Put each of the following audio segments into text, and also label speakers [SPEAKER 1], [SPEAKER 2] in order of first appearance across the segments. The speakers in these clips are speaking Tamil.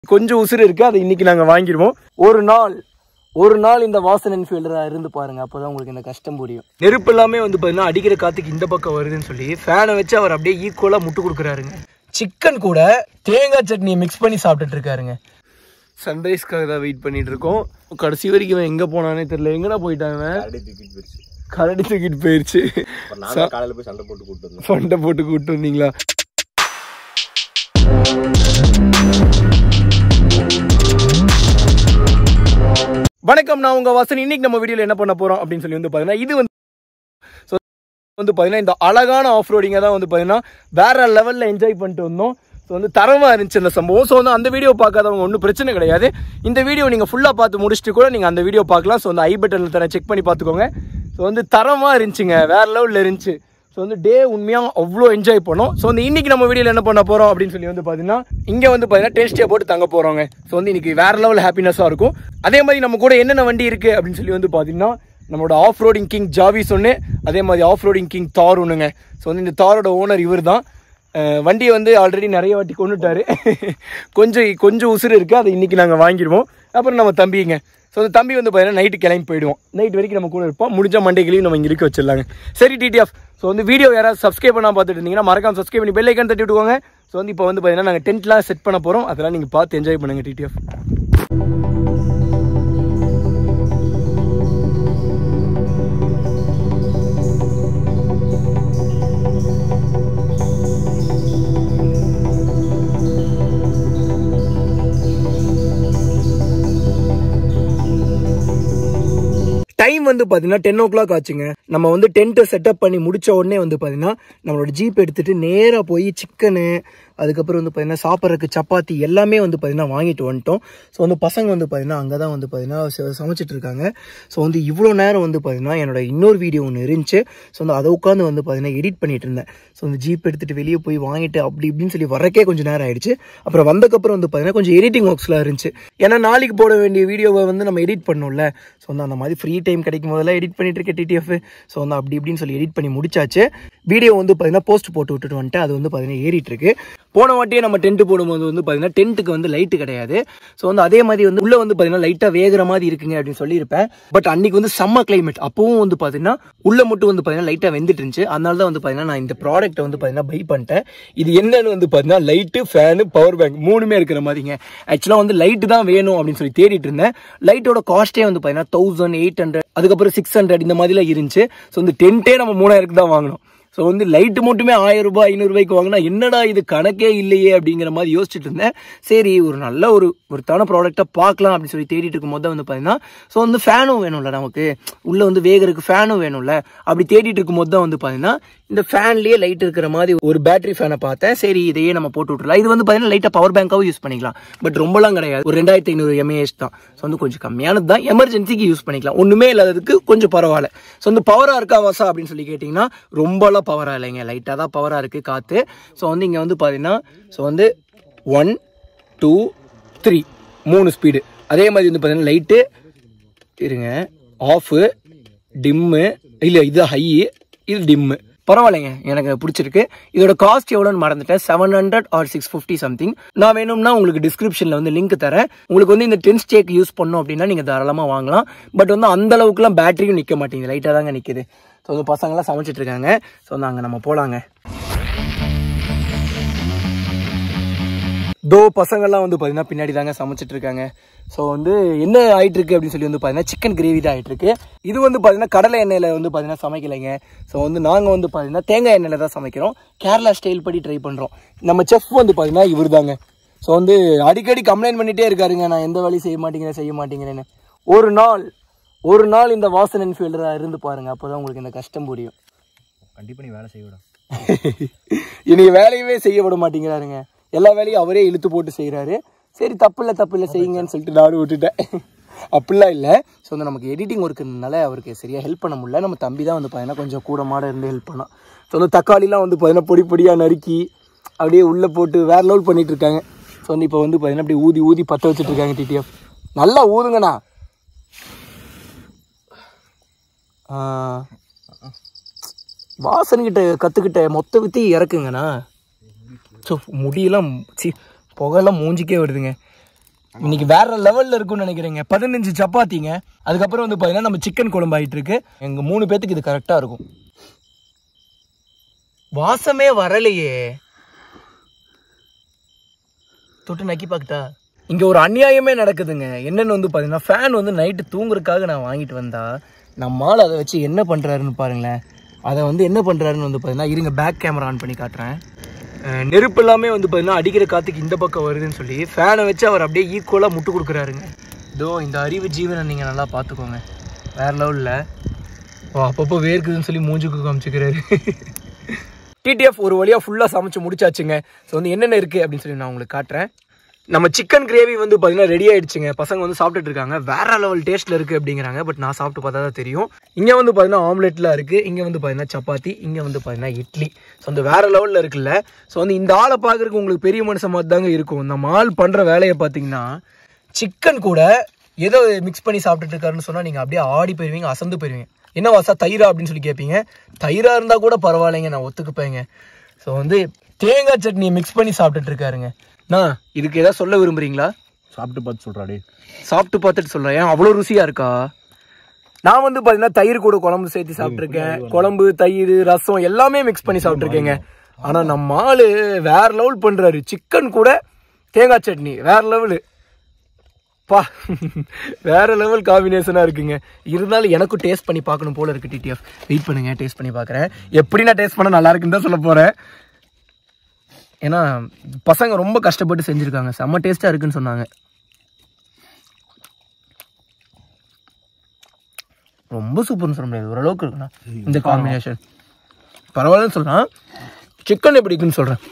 [SPEAKER 1] கொஞ்சம் உசுறு இருக்கு அதை இன்னைக்கு நாங்கள் வாங்கிடுவோம் ஒரு நாள் ஒரு நாள் இந்த வாசன் என்ஃபீல்டராக இருந்து பாருங்க அப்போதான் உங்களுக்கு இந்த கஷ்டம் புரியும் நெருப்பு எல்லாமே வந்து பார்த்தீங்கன்னா அடிக்கிற காத்துக்கு இந்த பக்கம் வருதுன்னு சொல்லி ஃபேனை வச்சு அவர் அப்படியே ஈக்குவலாக முட்டு கொடுக்குறாருங்க சிக்கன் கூட தேங்காய் சட்னியை மிக்ஸ் பண்ணி சாப்பிட்டுட்டு இருக்காருங்க சன்ரைஸ்க்காக தான் வெயிட் பண்ணிட்டு இருக்கோம் கடைசி வரைக்கும் இவன் எங்கே போனானே தெரியல எங்கடா போயிட்டான் இவன்
[SPEAKER 2] தூக்கிட்டு போயிடுச்சு
[SPEAKER 1] கரடி தூக்கிட்டு போயிடுச்சு
[SPEAKER 2] நான் தான் காலையில போய் சண்டை போட்டு கூட்டு வந்தேன்
[SPEAKER 1] ஃபண்டை போட்டு கூப்பிட்டு வந்தீங்களா வணக்கம் நான் உங்க வாசன் இன்னைக்கு நம்ம வீடியோல என்ன பண்ண போறோம் அப்படின்னு சொல்லி வந்து பாத்தீங்கன்னா இது வந்து so வந்து பாத்தீங்கன்னா இந்த அழகான ஆஃப் ரோடிங்கை தான் வந்து பாத்தீங்கன்னா வேற லெவல்ல என்ஜாய் பண்ணிட்டு வந்தோம் ஸோ வந்து தரமா இருந்துச்சு அந்த சம்பவம் ஸோ வந்து அந்த வீடியோ பார்க்காதவங்க ஒன்றும் பிரச்சனை கிடையாது இந்த வீடியோ நீங்க ஃபுல்லா பார்த்து முடிச்சுட்டு கூட நீங்க அந்த வீடியோ பார்க்கலாம் ஸோ வந்து ஐ பட்டனில் தர செக் பண்ணி பார்த்துக்கோங்க ஸோ வந்து தரமா இருந்துச்சுங்க வேற லெவலில் இருந்துச்சு ஸோ வந்து டே உண்மையாக அவ்வளோ என்ஜாய் பண்ணோம் ஸோ வந்து இன்னைக்கு நம்ம வீடியோவில் என்ன பண்ண போகிறோம் அப்படின்னு சொல்லி வந்து பார்த்தீங்கன்னா இங்கே வந்து பார்த்தீங்கன்னா டென்ட் ஸ்டே போட்டு தங்க போகிறோங்க ஸோ வந்து இன்னைக்கு வேற லெவல் ஹாப்பினஸாக இருக்கும் அதே மாதிரி நம்ம கூட என்னென்ன வண்டி இருக்குது அப்படின்னு சொல்லி வந்து பார்த்தீங்கன்னா நம்மளோட ஆஃப் ரோடிங் கிங் ஜாவிஸ் ஒன்று அதே மாதிரி ஆஃப் ரோடிங் கிங் தார் ஒன்றுங்க ஸோ வந்து இந்த தாரோட ஓனர் இவர் தான் வண்டியை வந்து ஆல்ரெடி நிறைய வாட்டி கொண்டுட்டாரு கொஞ்சம் கொஞ்சம் உசுறு இருக்குது அதை இன்னைக்கு நாங்கள் வாங்கிடுவோம் அப்புறம் நம்ம தம்பிங்க ஸோ அந்த தம்பி வந்து பார்த்தீங்கன்னா நைட்டு கிளம்பி போயிடுவோம் நைட் வரைக்கும் நம்ம கூட இருப்போம் முடிஞ்ச மண்டைகளையும் நம்ம இங்கே இருக்க வச்சிடலாங்க சரி டிடிஎஃப் ஸோ வந்து வீடியோ யாராவது சப்ஸ்கிரைப் பண்ணால் பார்த்துட்டு இருந்தீங்கன்னா மறக்காம சப்ஸ்கிரைப் பண்ணி பெல் ஐக்கன் தட்டி விட்டுக்கோங்க ஸோ வந்து இப்போ வந்து பார்த்தீங்கன்னா நாங்கள் டென்ட்லாம் செட் பண்ண போகிறோம் அதெல்லாம் நீங்கள் பார்த்து என்ஜாய் பண்ணுங்கள் டிடிஎஃப் டைம் வந்து பார்த்தீங்கன்னா டென் ஓ கிளாக் ஆச்சுங்க நம்ம வந்து டென்ட்டை செட்டப் பண்ணி முடிச்ச உடனே வந்து பார்த்தீங்கன்னா நம்மளோட ஜீப் எடுத்துட்டு நேராக போய் சிக்கனு அதுக்கப்புறம் வந்து பார்த்தீங்கன்னா சாப்பிட்றதுக்கு சப்பாத்தி எல்லாமே வந்து பார்த்தீங்கன்னா வாங்கிட்டு வந்துட்டோம் ஸோ வந்து பசங்க வந்து பார்த்தீங்கன்னா அங்கே தான் வந்து பார்த்தீங்கன்னா ச- சமைச்சிட்டு இருக்காங்க ஸோ வந்து இவ்வளோ நேரம் வந்து பார்த்தீங்கன்னா என்னோட இன்னொரு வீடியோ ஒன்று இருந்துச்சு ஸோ வந்து அதை உட்காந்து வந்து பார்த்தீங்கன்னா எடிட் பண்ணிட்டு இருந்தேன் ஸோ வந்து ஜீப் எடுத்துட்டு வெளியே போய் வாங்கிட்டு அப்படி இப்படின்னு சொல்லி வரக்கே கொஞ்சம் நேரம் ஆயிடுச்சு அப்புறம் வந்தக்கப்புறம் வந்து பார்த்தீங்கன்னா கொஞ்சம் எடிட்டிங் ஒர்க்ஸ்லாம் இருந்துச்சு ஏன்னா நாளைக்கு போட வேண்டிய வீடியோவை வந்து நம்ம எடிட் பண்ணோம்ல ஸோ வந்து அந்த மாதிரி ஃப்ரீ டைம் கிடைக்கும் போதெல்லாம் எடிட் பண்ணிட்டு இருக்கேன் டிடிஎஃப் ஸோ வந்து அப்படி இப்படின்னு சொல்லி எடிட் பண்ணி முடிச்சாச்சு வீடியோ வந்து பார்த்தீங்கன்னா போஸ்ட் போட்டு விட்டுட்டு வந்துட்டு அது வந்து பார்த்தீங்கன்னா ஏறிட்டு இருக்கு போன வாட்டியே நம்ம டென்ட் போடும்போது வந்து பார்த்தீங்கன்னா டென்ட்டுக்கு வந்து லைட்டு கிடையாது ஸோ வந்து அதே மாதிரி வந்து உள்ள வந்து பார்த்தீங்கன்னா லைட்டாக வேகிற மாதிரி இருக்குங்க அப்படின்னு சொல்லியிருப்பேன் பட் அன்னைக்கு வந்து செம்ம கிளைமேட் அப்பவும் வந்து பார்த்தீங்கன்னா உள்ள மட்டும் வந்து பார்த்தீங்கன்னா லைட்டாக வெந்துட்டு இருந்துச்சு அதனால தான் வந்து பார்த்தீங்கன்னா நான் இந்த ப்ராடக்ட்டை வந்து பார்த்தீங்கன்னா பை பண்ணிட்டேன் இது என்னன்னு வந்து பார்த்தீங்கன்னா லைட்டு ஃபேனு பவர் பேங்க் மூணுமே இருக்கிற மாதிரிங்க ஆக்சுவலாக வந்து லைட்டு தான் வேணும் அப்படின்னு சொல்லி தேடிட்டு இருந்தேன் லைட்டோட காஸ்ட்டே வந்து பார்த்தீங்கன்னா தௌசண்ட் எயிட் ஹண்ட்ரட் அதுக்கப்புறம் சிக்ஸ் ஹண்ட்ரட் இந்த மாதிரிலாம் இருந்துச்சு ஸோ இந்த டென்ட்டே நம்ம மூணாயிரத்துக்கு தான் வாங்கினோம் ஸோ வந்து லைட்டு மட்டுமே ஆயிரம் ரூபாய் ஐநூறுரூபாய்க்கு வாங்கினா என்னடா இது கணக்கே இல்லையே அப்படிங்கிற மாதிரி யோசிச்சுட்டு இருந்தேன் சரி ஒரு நல்ல ஒரு ஒருத்தான ப்ராடக்ட்டை பார்க்கலாம் அப்படின்னு சொல்லி தேடிட்டு இருக்கும்போது தான் வந்து பார்த்தீங்கன்னா ஸோ வந்து ஃபேனும் வேணும்ல நமக்கு உள்ளே வந்து வேகறதுக்கு ஃபேனும் வேணும்ல அப்படி தேடிட்டு இருக்கும்போது தான் வந்து பார்த்தீங்கன்னா இந்த ஃபேன்லேயே லைட் இருக்கிற மாதிரி ஒரு பேட்டரி ஃபேனை பார்த்தேன் சரி இதையே நம்ம போட்டு விட்டுறலாம் இது வந்து பார்த்தீங்கன்னா லைட்டாக பவர் பேங்காகவும் யூஸ் பண்ணிக்கலாம் பட் ரொம்பலாம் கிடையாது ஒரு ரெண்டாயிரத்தி ஐநூறு எம்ஏஹெச் தான் ஸோ வந்து கொஞ்சம் கம்மியானது தான் எமர்ஜென்சிக்கு யூஸ் பண்ணிக்கலாம் ஒன்றுமே இல்லாததுக்கு கொஞ்சம் பரவாயில்ல ஸோ வந்து பவராக இருக்கா வாசா அப்படின்னு சொல்லி கேட்டிங்கன்னா ரொம்பலாம் பவராக இல்லைங்க லைட்டாக தான் பவராக இருக்குது காற்று ஸோ வந்து இங்கே வந்து பார்த்தீங்கன்னா ஸோ வந்து ஒன் டூ த்ரீ மூணு ஸ்பீடு அதே மாதிரி வந்து பார்த்தீங்கன்னா லைட்டு இருங்க ஆஃபு டிம்மு இல்லை இது ஹை இது டிம்மு பரவாயில்லைங்க எனக்கு பிடிச்சிருக்கு இதோட காஸ்ட் எவ்வளோன்னு மறந்துட்டேன் seven hundred or six fifty something நான் வேணும்னா உங்களுக்கு டிஸ்கிரிப்ஷனில் வந்து லிங்க் தரேன் உங்களுக்கு வந்து இந்த டென் ஸ்டேக் யூஸ் பண்ணோம் அப்படின்னா நீங்கள் தாராளமாக வாங்கலாம் பட் வந்து அந்த அளவுக்குலாம் பேட்டரியும் நிற்க மாட்டேங்குது லைட்டாக தாங்க நிற்குது ஸோ வந்து பசங்களாம் சமைச்சிட்டு இருக்காங்க ஸோ வந்து அங்கே நம்ம போகலாங்க தோ பசங்கள்லாம் வந்து பார்த்தீங்கன்னா பின்னாடி தாங்க சமைச்சிட்டு இருக்காங்க ஸோ வந்து என்ன ஆயிட்டு இருக்கு அப்படின்னு சொல்லி வந்து பார்த்தீங்கன்னா சிக்கன் கிரேவி தான் ஆயிட்டு இருக்கு இது வந்து பார்த்தீங்கன்னா கடலை எண்ணெயில் வந்து பார்த்தீங்கன்னா சமைக்கலைங்க ஸோ வந்து நாங்கள் வந்து பார்த்தீங்கன்னா தேங்காய் எண்ணெயில் தான் சமைக்கிறோம் கேரளா ஸ்டைல் படி ட்ரை பண்ணுறோம் நம்ம செஃப் வந்து பார்த்தீங்கன்னா இவர் தாங்க ஸோ வந்து அடிக்கடி கம்ப்ளைண்ட் பண்ணிட்டே இருக்காருங்க நான் எந்த வேலையும் செய்ய மாட்டேங்கிறேன் செய்ய மாட்டேங்கிறேன்னு ஒரு நாள் ஒரு நாள் இந்த வாசன் என்ஃபீல்டராக இருந்து பாருங்க அப்போ தான் உங்களுக்கு இந்த கஷ்டம் புரியும்
[SPEAKER 2] கண்டிப்பா நீ வேலை செய்யடா
[SPEAKER 1] இன்னைக்கு வேலையவே செய்ய விட மாட்டேங்கிறாருங்க எல்லா வேலையும் அவரே இழுத்து போட்டு செய்கிறாரு சரி தப்பு இல்லை தப்பு இல்லை செய்யுங்கன்னு சொல்லிட்டு நானும் விட்டுட்டேன் அப்படிலாம் இல்லை ஸோ வந்து நமக்கு எடிட்டிங் ஒர்க்குனால அவருக்கு சரியாக ஹெல்ப் பண்ண முடியல நம்ம தம்பி தான் வந்து பார்த்தீங்கன்னா கொஞ்சம் கூட மாட இருந்து ஹெல்ப் பண்ணோம் ஸோ வந்து தக்காளிலாம் வந்து பார்த்தீங்கன்னா பொடி பொடியாக நறுக்கி அப்படியே உள்ளே போட்டு வேற லெவல் பண்ணிட்டு இருக்காங்க ஸோ வந்து இப்போ வந்து பார்த்தீங்கன்னா அப்படியே ஊதி ஊதி பற்ற வச்சுட்டு இருக்காங்க டிடிஎஃப் நல்லா ஊதுங்கண்ணா வாசன்கிட்ட கற்றுக்கிட்ட மொத்த வித்தி இறக்குங்கண்ணா ஸோ முடியெல்லாம் சி புகையெல்லாம் மூஞ்சிக்கே வருதுங்க இன்னைக்கு வேற லெவல்ல இருக்கும்னு நினைக்கிறேங்க பதினஞ்சு சப்பாத்திங்க அதுக்கப்புறம் வந்து பாத்தீங்கன்னா நம்ம சிக்கன் குழம்பு ஆயிட்டு இருக்கு எங்க மூணு பேத்துக்கு இது கரெக்டா இருக்கும் வாசமே வரலையே தொட்டு நக்கி பாக்கட்டா இங்க ஒரு அநியாயமே நடக்குதுங்க என்னன்னு வந்து பாத்தீங்கன்னா ஃபேன் வந்து நைட்டு தூங்குறதுக்காக நான் வாங்கிட்டு வந்தா நம்மால் அதை வச்சு என்ன பண்றாருன்னு பாருங்களேன் அதை வந்து என்ன பண்றாருன்னு வந்து பாத்தீங்கன்னா இருங்க பேக் கேமரா ஆன் பண்ணி காட்டுறேன் அஹ் நெருப்பு எல்லாமே வந்து பாத்தீங்கன்னா அடிக்கிற காத்துக்கு இந்த பக்கம் வருதுன்னு சொல்லி ஃபேனை வச்சு அவர் அப்படியே ஈக்குவலாக முட்டு கொடுக்குறாருங்க இதோ இந்த அறிவு ஜீவனை நீங்கள் நல்லா பார்த்துக்கோங்க வேற லெவலில் ஓ அப்பப்போ வேர்க்குதுன்னு சொல்லி மூஞ்சுக்கு காமிச்சுக்கிறாரு டிடிஎஃப் ஒரு வழியாக ஃபுல்லாக சமைச்சு முடிச்சாச்சுங்க ஸோ வந்து என்னென்ன இருக்குது அப்படின்னு சொல்லி நான் உங்களுக்கு காட்டுறேன் நம்ம சிக்கன் கிரேவி வந்து பார்த்தீங்கன்னா ரெடி ஆயிடுச்சுங்க பசங்க வந்து சாப்பிட்டுட்டு இருக்காங்க வேற லெவல் டேஸ்ட்டில் இருக்குது அப்படிங்கிறாங்க பட் நான் சாப்பிட்டு பார்த்தா தான் தெரியும் இங்கே வந்து பார்த்தீங்கன்னா ஆம்லெட்லாம் இருக்குது இங்கே வந்து பார்த்தீங்கன்னா சப்பாத்தி இங்கே வந்து பார்த்தீங்கன்னா இட்லி ஸோ அந்த வேற லெவலில் இருக்குல்ல ஸோ வந்து இந்த ஆளை பார்க்குறதுக்கு உங்களுக்கு பெரிய மனுஷன் மாதிரி தாங்க இருக்கும் நம்ம ஆள் பண்ணுற வேலையை பார்த்தீங்கன்னா சிக்கன் கூட ஏதோ மிக்ஸ் பண்ணி சாப்பிட்டுட்டு இருக்காருன்னு சொன்னால் நீங்கள் அப்படியே ஆடி போயிருவீங்க அசந்து போயிருவீங்க என்ன வாசா தயிரா அப்படின்னு சொல்லி கேட்பீங்க தயிரா இருந்தால் கூட பரவாயில்லைங்க நான் ஒத்துக்குப்பேங்க ஸோ வந்து தேங்காய் சட்னியை மிக்ஸ் பண்ணி சாப்பிட்டுட்டு இருக்காருங்க நான் இதுக்கு ஏதாவது சொல்ல விரும்புறீங்களா
[SPEAKER 2] சாப்பிட்டு பார்த்து சொல்றாடே
[SPEAKER 1] சாப்பிட்டு பார்த்துட்டு சொல்கிறேன் ஏன் அவ்வளோ ருசியாக இருக்கா நான் வந்து பார்த்தீங்கன்னா தயிர் கூட குழம்பு சேர்த்து சாப்பிட்ருக்கேன் குழம்பு தயிர் ரசம் எல்லாமே மிக்ஸ் பண்ணி சாப்பிட்ருக்கேங்க ஆனால் நம்ம ஆளு வேற லெவல் பண்ணுறாரு சிக்கன் கூட தேங்காய் சட்னி வேற லெவலு பா வேற லெவல் காம்பினேஷனாக இருக்குங்க இருந்தாலும் எனக்கும் டேஸ்ட் பண்ணி பார்க்கணும் போல இருக்கு டிடிஎஃப் வெயிட் பண்ணுங்க டேஸ்ட் பண்ணி பார்க்குறேன் எப்படி நான் டேஸ்ட் பண்ண நல்லா இருக்குன்னு தான் சொல்ல போகிறேன் ஏன்னா பசங்க ரொம்ப கஷ்டப்பட்டு செஞ்சுருக்காங்க செம்ம டேஸ்ட்டாக இருக்குன்னு சொன்னாங்க ரொம்ப சூப்பர்னு சொல்ல முடியாது ஓரளவுக்கு இருக்குண்ணா இந்த காம்பினேஷன் பரவாயில்லன்னு சொல்லலாம் சிக்கன் எப்படி இருக்குன்னு சொல்கிறேன்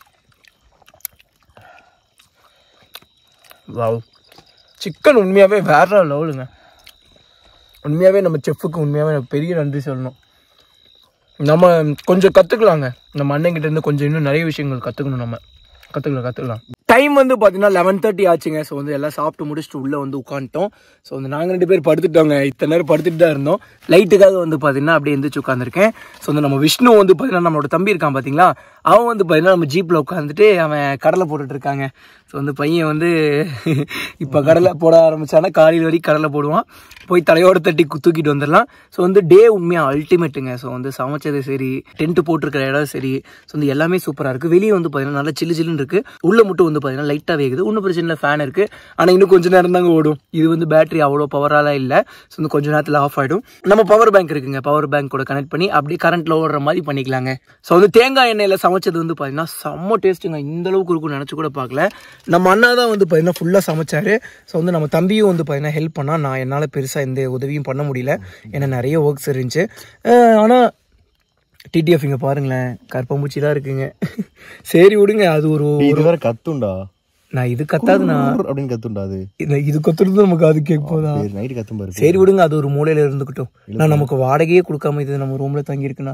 [SPEAKER 1] வாவ் சிக்கன் உண்மையாகவே வேற லெவலுங்க உண்மையாகவே நம்ம செஃப்புக்கு உண்மையாகவே எனக்கு பெரிய நன்றி சொல்லணும் நம்ம கொஞ்சம் கற்றுக்கலாங்க நம்ம அண்ணன்கிட்ட இருந்து கொஞ்சம் இன்னும் நிறைய விஷயங்கள் கற்றுக்கணும் நம்ம கற்றுக்கலாம் கற்றுக்கலாம் டைம் வந்து பார்த்தீங்கன்னா லெவன் தேர்ட்டி ஆச்சுங்க ஸோ வந்து எல்லாம் சாப்பிட்டு முடிச்சுட்டு உள்ளே வந்து உட்காந்துட்டோம் ஸோ வந்து நாங்கள் ரெண்டு பேர் படுத்துட்டோங்க இத்தனை நேரம் படுத்துட்டு தான் இருந்தோம் லைட்டுக்காக வந்து பார்த்தீங்கன்னா அப்படியே எந்திரிச்சு உட்காந்துருக்கேன் ஸோ வந்து நம்ம விஷ்ணு வந்து பார்த்தீங்கன்னா நம்மளோட தம்பி இருக்கான் பார்த்தீங்களா அவன் வந்து பார்த்தீங்கன்னா நம்ம ஜீப்பில் உட்காந்துட்டு அவன் கடலை போட்டுட்டு இருக்காங்க ஸோ வந்து பையன் வந்து இப்போ கடலை போட ஆரம்பிச்சானா காலையில் வரைக்கும் கடலை போடுவான் போய் தலையோட தட்டி கு- தூக்கிட்டு வந்துடலாம் ஸோ வந்து டே உண்மையாக அல்டிமேட்டுங்க ஸோ வந்து சமைச்சது சரி டென்ட்டு போட்டிருக்கிற இடம் சரி ஸோ வந்து எல்லாமே சூப்பராக இருக்குது வெளியே வந்து பார்த்தீங்கன்னா நல்லா சில்லு சில்லுன்னு இருக்குது உள்ள மட்டும் வந்து பார்த்தீங்கன்னா லைட்டாக வேகுது ஒன்றும் பிரச்சனை இல்லை ஃபேன் இருக்குது ஆனால் இன்னும் கொஞ்ச நேரம் தாங்க ஓடும் இது வந்து பேட்டரி அவ்வளோ பவராலாம் இல்லை ஸோ வந்து கொஞ்ச நேரத்தில் ஆஃப் ஆகிடும் நம்ம பவர் பேங்க் இருக்குங்க பவர் பேங்க் கூட கனெக்ட் பண்ணி அப்படியே கரண்ட்டில் ஓடுற மாதிரி பண்ணிக்கலாங்க ஸோ வந்து தேங்காய் எண்ணெயில் சமைச்சது வந்து பார்த்தீங்கன்னா செம்ம டேஸ்ட்டுங்க இந்த அளவுக்கு இருக்கும்னு நினச்சி கூட பார்க்கல நம்ம அண்ணா தான் வந்து பார்த்தீங்கன்னா ஃபுல்லாக சமைச்சாரு ஸோ வந்து நம்ம தம்பியும் வந்து பார்த்தீங்கன்னா ஹெல்ப் பண்ணால் நான் என்னால் பெருசாக எந்த உதவியும் பண்ண முடியல ஏன்னா நிறைய ஒர்க்ஸ் இருந்துச்சு ஆனால் டிடிஎஃப் இங்கே பாருங்களேன் கற்பம்பூச்சி தான் இருக்குங்க சரி விடுங்க அது ஒரு
[SPEAKER 2] இது வேற கத்துண்டா
[SPEAKER 1] நான் இது கத்தாது நான்
[SPEAKER 2] அப்படின்னு கத்துண்டா அது
[SPEAKER 1] இது- இது கத்துறது நமக்கு அது கேட்க போதா
[SPEAKER 2] நைட்டு கத்தும் பாரு
[SPEAKER 1] சரி விடுங்க அது ஒரு மூலையில இருந்துக்கிட்டோம் நான் நமக்கு வாடகையே கொடுக்காம இது நம்ம ரூம்ல தங்கி இருக்குண்ணா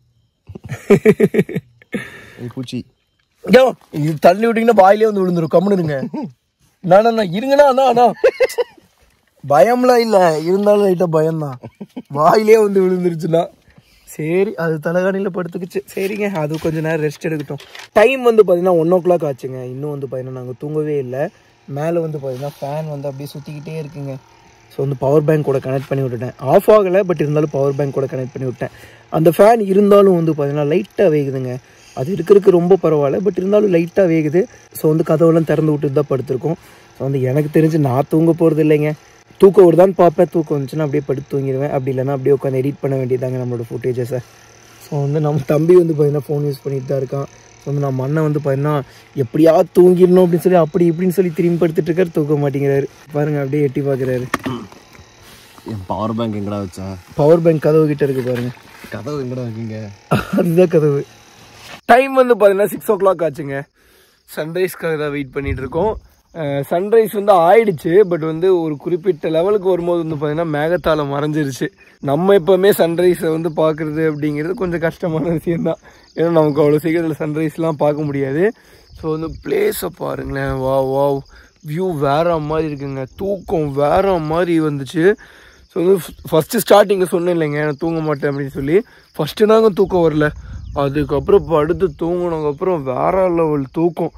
[SPEAKER 2] இது பூச்சி
[SPEAKER 1] யோ இது தள்ளி விட்டீங்கன்னா வாயிலே வந்து விழுந்துரும் கம்முன்னு இருங்க நான் நான் இருங்கண்ணா அண்ணா அண்ணா பயம்லாம் இல்ல இருந்தாலும் லைட்டா பயம்தான் வாயிலே வந்து விழுந்துருச்சுண்ணா சரி அது தலைகாணியில் படுத்துக்குச்சு சரிங்க அது கொஞ்ச நேரம் ரெஸ்ட் எடுக்கட்டும் டைம் வந்து பார்த்தீங்கன்னா ஒன் ஓ கிளாக் ஆச்சுங்க இன்னும் வந்து பார்த்தீங்கன்னா நாங்கள் தூங்கவே இல்லை மேலே வந்து பார்த்தீங்கன்னா ஃபேன் வந்து அப்படியே சுற்றிக்கிட்டே இருக்குங்க ஸோ வந்து பவர் பேங்க் கூட கனெக்ட் பண்ணி விட்டுட்டேன் ஆஃப் ஆகலை பட் இருந்தாலும் பவர் பேங்க் கூட கனெக்ட் பண்ணி விட்டேன் அந்த ஃபேன் இருந்தாலும் வந்து பார்த்தீங்கன்னா லைட்டாக வேகுதுங்க அது இருக்கிறதுக்கு ரொம்ப பரவாயில்ல பட் இருந்தாலும் லைட்டாக வேகுது ஸோ வந்து கதவெல்லாம் திறந்து விட்டுட்டு தான் படுத்திருக்கோம் ஸோ வந்து எனக்கு தெரிஞ்சு நான் தூங்க போகிறது இல்லைங்க தூக்கம் வருதான்னு பார்ப்பேன் தூக்கம் வந்துச்சுன்னா அப்படியே படுத்து தூங்கிடுவேன் அப்படி இல்லைன்னா அப்படியே உட்காந்து எடிட் பண்ண வேண்டியதாங்க நம்மளோட ஃபுட்டேஜஸை ஸோ வந்து நம்ம தம்பி வந்து பார்த்தீங்கன்னா ஃபோன் யூஸ் பண்ணிட்டு தான் இருக்கான் ஸோ வந்து நம்ம அண்ணன் வந்து பார்த்தீங்கன்னா எப்படியாவது தூங்கிடணும் அப்படின்னு சொல்லி அப்படி இப்படின்னு சொல்லி திரும்பி படுத்துட்டு இருக்காரு தூக்க மாட்டேங்கிறாரு பாருங்க அப்படியே எட்டி பார்க்குறாரு
[SPEAKER 2] என் பவர் பேங்க் எங்கடா வச்சா
[SPEAKER 1] பவர் பேங்க் கதவு கிட்ட இருக்கு பாருங்க
[SPEAKER 2] கதவு எங்கடா இருக்கீங்க
[SPEAKER 1] அதுதான் கதவு டைம் வந்து பார்த்தீங்கன்னா சிக்ஸ் ஓ கிளாக் ஆச்சுங்க சன்ரைஸ்க்காக தான் வெயிட் பண்ணிட்டு இருக்கோம் சன்ரைஸ் வந்து ஆயிடுச்சு பட் வந்து ஒரு குறிப்பிட்ட லெவலுக்கு வரும்போது வந்து பார்த்தீங்கன்னா மேகத்தால மறைஞ்சிருச்சு நம்ம எப்போவுமே சன்ரைஸை வந்து பார்க்குறது அப்படிங்கிறது கொஞ்சம் கஷ்டமான விஷயம்தான் ஏன்னா நமக்கு அவ்வளோ சீக்கிரத்தில் சன்ரைஸ்லாம் பார்க்க முடியாது ஸோ வந்து பிளேஸை பாருங்களேன் வா வா வியூ வேற மாதிரி இருக்குங்க தூக்கம் வேற மாதிரி வந்துச்சு ஸோ வந்து ஃபஸ்ட்டு ஸ்டார்டிங்கில் சொன்னேன் இல்லைங்க நான் தூங்க மாட்டேன் அப்படின்னு சொல்லி ஃபஸ்ட்டு தாங்க தூக்கம் வரல அதுக்கப்புறம் படுத்து தூங்கினதுக்கப்புறம் வேற லெவல் தூக்கம் ஸோ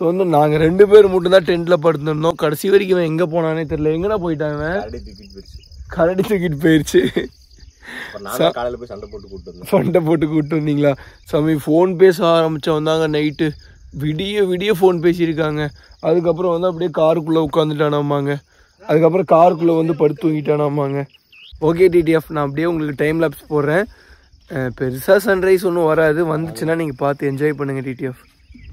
[SPEAKER 1] ஸோ வந்து நாங்கள் ரெண்டு பேர் மட்டும் தான் டென்ட்டில் படுத்திருந்தோம் கடைசி வரைக்கும் இவன் எங்கே போனானே தெரியல எங்கடா போயிட்டான் இவன்
[SPEAKER 2] கரடி தூக்கிட்டு போயிடுச்சு
[SPEAKER 1] கரடி தூக்கிட்டு போயிடுச்சு
[SPEAKER 2] அப்புறம் நான் காலையில போய் சண்டை போட்டு கூட்டு வந்தேன்
[SPEAKER 1] ஃபண்டை போட்டு கூப்பிட்டு வந்தீங்களா சாமி ஃபோன் பேச ஆரம்பிச்ச வந்தாங்க நைட்டு விடிய விடிய ஃபோன் பேசியிருக்காங்க அதுக்கப்புறம் வந்து அப்படியே காருக்குள்ளே உட்காந்துட்டானாமாங்க அதுக்கப்புறம் காருக்குள்ளே வந்து படுத்து தூங்கிட்டானாமாங்க ஓகே டிடிஎஃப் நான் அப்படியே உங்களுக்கு டைம் லேப்ஸ் போடுறேன் பெருசாக சன்ரைஸ் ஒன்றும் வராது வந்துச்சுன்னா நீங்கள் பார்த்து என்ஜாய் பண்ணுங்கள் டிடிஎஃப்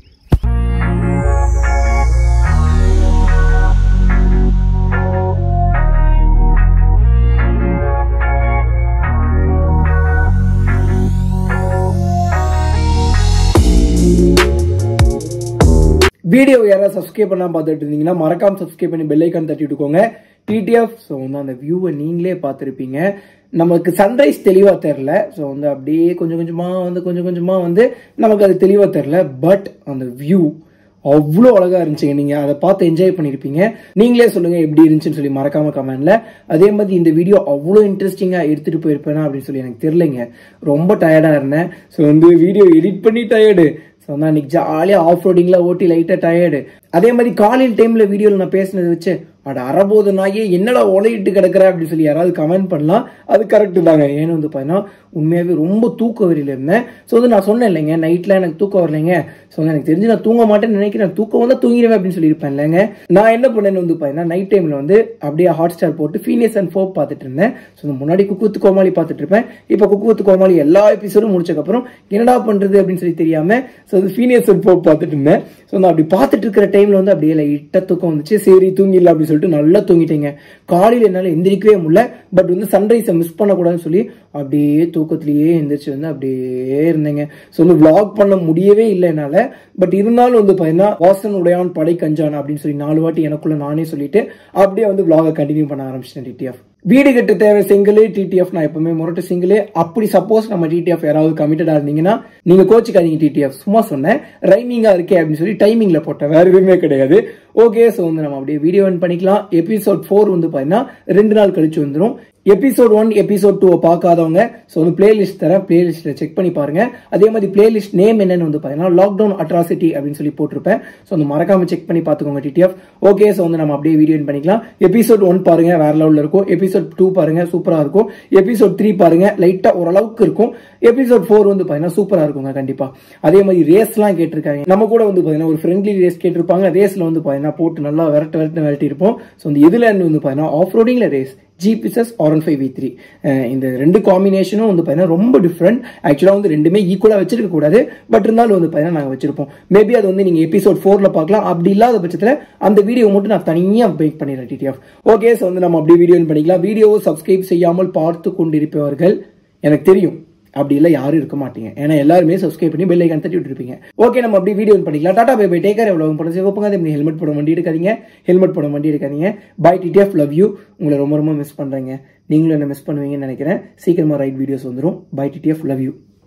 [SPEAKER 1] வீடியோ யாராவது சப்ஸ்கிரைப் பண்ணாம பார்த்துட்டு இருந்தீங்கன்னா மறக்காம சப்ஸ்கிரைப் பண்ணி பெல் ஐக்கான் தட்டி விட்டுக்கோங்க டிடிஎஃப் ஸோ வந்து அந்த வியூவை நீங்களே பார்த்துருப்பீங்க நமக்கு சன்ரைஸ் தெளிவாக தெரில ஸோ வந்து அப்படியே கொஞ்சம் கொஞ்சமாக வந்து கொஞ்சம் கொஞ்சமாக வந்து நமக்கு அது தெளிவாக தெரில பட் அந்த வியூ அவ்வளோ அழகாக இருந்துச்சுங்க நீங்கள் அதை பார்த்து என்ஜாய் பண்ணியிருப்பீங்க நீங்களே சொல்லுங்கள் எப்படி இருந்துச்சுன்னு சொல்லி மறக்காம கமெண்ட்ல அதே மாதிரி இந்த வீடியோ அவ்வளோ இன்ட்ரெஸ்டிங்காக எடுத்துகிட்டு போயிருப்பேனா அப்படின்னு சொல்லி எனக்கு தெரிலங்க ரொம்ப டயர்டாக இருந்தேன் ஸோ வந்து வீடியோ எடிட் பண்ணி டயர்டு ஸோ நான் இன்னைக்கு ஜாலியாக ஆஃப் ரோடிங்கில் ஓட்டி லைட்டாக டயர்டு அதே மாதிரி காலையில் டைமில் வீடியோவில் நான் பேசினதை வச்சு அட அறபோது நாயே என்னடா உலையிட்டு கிடக்குற அப்படின்னு சொல்லி யாராவது கமெண்ட் பண்ணலாம் அது கரெக்டு தாங்க ஏன்னு வந்து பார்த்தீங்கன்னா உண்மையாகவே ரொம்ப தூக்க வரியில் இருந்தேன் ஸோ வந்து நான் சொன்னேன் இல்லைங்க நைட்டில் எனக்கு தூக்கம் வரலைங்க ஸோ வந்து எனக்கு தெரிஞ்சு நான் தூங்க மாட்டேன்னு நினைக்கிறேன் தூக்கம் வந்தால் தூங்கிடுவேன் அப்படின்னு சொல்லியிருப்பேன் இல்லைங்க நான் என்ன பண்ணேன்னு வந்து பார்த்தீங்கன்னா நைட் டைமில் வந்து அப்படியே ஹாட் ஸ்டார் போட்டு ஃபீனியஸ் அண்ட் ஃபோப் பார்த்துட்டு இருந்தேன் ஸோ முன்னாடி குக்குத்து கோமாளி பார்த்துட்டு இருப்பேன் இப்போ குக்குத்து கோமாளி எல்லா எபிசோடும் முடிச்சக்கப்புறம் என்னடா பண்ணுறது அப்படின்னு சொல்லி தெரியாமல் ஸோ வந்து ஃபீனியஸ் அண்ட் ஃபோப் பார்த்துட்டு இருந்தேன் ஸோ நான் அப்படி பார்த்துட்டு இருக்கிற டைமில் வந்து அப்படியே லைட்டாக தூக்கம் வந்துச்சு சரி தூங்கிடலாம் அப்படின்னு சொல்லிட்டு நல்லா தூங்கிட்டேங்க காலையில் என்னால் எந்திரிக்கவே முடியல பட் வந்து சன்ரைஸை மிஸ் பண்ணக்கூடாதுன்னு சொல்லி அப்படியே தூக்கத்திலேயே எந்திரிச்சு வந்து அப்படியே இருந்தேங்க ஸோ வந்து vlog பண்ண முடியவே இல்லை என்னால் பட் இருந்தாலும் வந்து பார்த்தீங்கன்னா வாசன் உடையான் படை கஞ்சான் அப்படின்னு சொல்லி நாலு வாட்டி எனக்குள்ள நானே சொல்லிட்டு அப்படியே வந்து vlog-அ கண்டினியூ பண்ண ஆரம்பிச்சிட்டேன் டிடிஎஃப் வீடு கட்ட தேவை சிங்கிள் டிடிஎஃப் நான் எப்பவுமே முரட்டு சிங்கிள் அப்படி சப்போஸ் நம்ம டிடிஎஃப் யாராவது கமிட்டடா இருந்தீங்கன்னா நீங்க கோச்சிக்காதீங்க டிடிஎஃப் சும்மா சொன்னேன் ரைமிங்கா இருக்கே அப்படின்னு சொல்லி டைமிங்ல போட்டேன் வேற எதுவுமே கிடையாது ஓகே ஸோ வந்து நம்ம அப்படியே வீடியோ ஆன் பண்ணிக்கலாம் எபிசோட் ஃபோர் வந்து பார்த்தீங்கன்னா ரெண்டு நாள் கழிச்சு வந்துடும் எபிசோட் ஒன் எபிசோட் டூ பார்க்காதவங்க ஸோ வந்து பிளேலிஸ்ட் தரேன் பிளேலிஸ்ட்டில் செக் பண்ணி பாருங்க அதே மாதிரி பிளேலிஸ்ட் நேம் என்னன்னு வந்து பார்த்தீங்கன்னா லாக்டவுன் அட்ராசிட்டி அப்படின்னு சொல்லி போட்டிருப்பேன் ஸோ வந்து மறக்காம செக் பண்ணி பார்த்துக்கோங்க டிடிஎஃப் ஓகே ஸோ வந்து நம்ம அப்படியே வீடியோ பண்ணிக்கலாம் எபிசோட் ஒன் பாருங்க வேற லெவலில் இருக்கும் எபிசோட் டூ பாருங்க சூப்பராக இருக்கும் எபிசோட் த்ரீ பாருங்க லைட்டாக ஓரளவுக்கு இருக்கும் எபிசோட் ஃபோர் வந்து பார்த்தீங்கன்னா சூப்பராக இருக்குங்க கண்டிப்பாக அதே மாதிரி ரேஸ்லாம் கேட்டிருக்காங்க நம்ம கூட வந்து பார்த்தீங்கன்னா ஒரு ஃப்ரெண்ட்லி ரேஸ் கேட்டிருப்பாங்க ரேஸில் வந்து பார்த்தீங்கன்னா போட்டு நல்லா விரட்டு விரட்டு விரட்டி இருப்போம் ஸோ இந்த இதில் வந்து பார்த்தீங்கன்னா ஆஃப் ரோடிங்கில் race GPSS R five V three இந்த ரெண்டு காம்பினேஷனும் வந்து பார்த்தீங்கன்னா ரொம்ப டிஃப்ரெண்ட் ஆக்சுவலாக வந்து ரெண்டுமே ஈக்குவலாக வச்சிருக்க கூடாது பட் இருந்தாலும் வந்து பார்த்தீங்கன்னா நாங்கள் வச்சிருப்போம் மேபி அது வந்து நீங்கள் எபிசோட் ஃபோரில் பார்க்கலாம் அப்படி இல்லாத பட்சத்தில் அந்த வீடியோ மட்டும் நான் தனியாக மேக் பண்ணிடுறேன் டிடிஎஃப் ஓகே ஸோ வந்து நம்ம அப்படியே வீடியோ பண்ணிக்கலாம் வீடியோவை சப்ஸ்கிரைப் செய்யாமல் பார்த்து கொண்டிருப்பவர்கள் எனக்கு தெரியும் அப்படி இல்லை யாரும் இருக்க மாட்டீங்க ஏன்னா எல்லாருமே சப்ஸ்கிரைப் பண்ணி பெல் ஐக்கான் தட்டி விட்டுருப்பீங்க ஓகே நம்ம அப்படி வீடியோ பண்ணிக்கலாம் டாடா பை பை டேக்கர் எவ்வளோ பண்ண சிவப்புங்க அதே ஹெல்மெட் போட வண்டி எடுக்காதீங்க ஹெல்மெட் போட வண்டி எடுக்காதீங்க பை டிடிஎஃப் லவ் யூ உங்களை ரொம்ப ரொம்ப மிஸ் பண்ணுறேங்க நீங்களும் என்ன மிஸ் பண்ணுவீங்கன்னு நினைக்கிறேன் சீக்கிரமாக ரைட் வீடியோஸ் வந்துடும் பை டிடிஎஃப் லவ் யூ